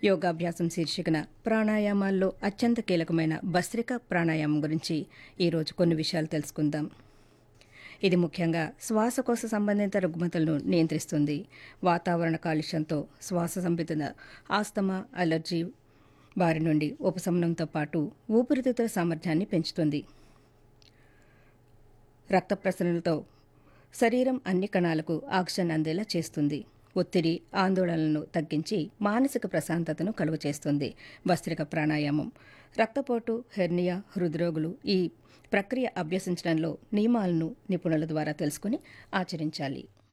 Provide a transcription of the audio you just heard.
యోగాభ్యాసం శీర్షికన ప్రాణాయామాల్లో అత్యంత కీలకమైన భస్త్రిక ప్రాణాయామం గురించి ఈరోజు కొన్ని విషయాలు తెలుసుకుందాం ఇది ముఖ్యంగా శ్వాసకోశ సంబంధిత రుగ్మతలను నియంత్రిస్తుంది వాతావరణ కాలుష్యంతో శ్వాస సంబంధిత ఆస్తమా అలర్జీ బారి నుండి ఉపశమనంతో పాటు ఊపిరితిత్తుల సామర్థ్యాన్ని పెంచుతుంది రక్త ప్రసరణలతో శరీరం అన్ని కణాలకు ఆక్సిజన్ అందేలా చేస్తుంది ఒత్తిడి ఆందోళనలను తగ్గించి మానసిక ప్రశాంతతను కలుగచేస్తుంది భస్త్రిక ప్రాణాయామం రక్తపోటు హెర్నియా హృద్రోగులు ఈ ప్రక్రియ అభ్యసించడంలో నియమాలను నిపుణుల ద్వారా తెలుసుకుని ఆచరించాలి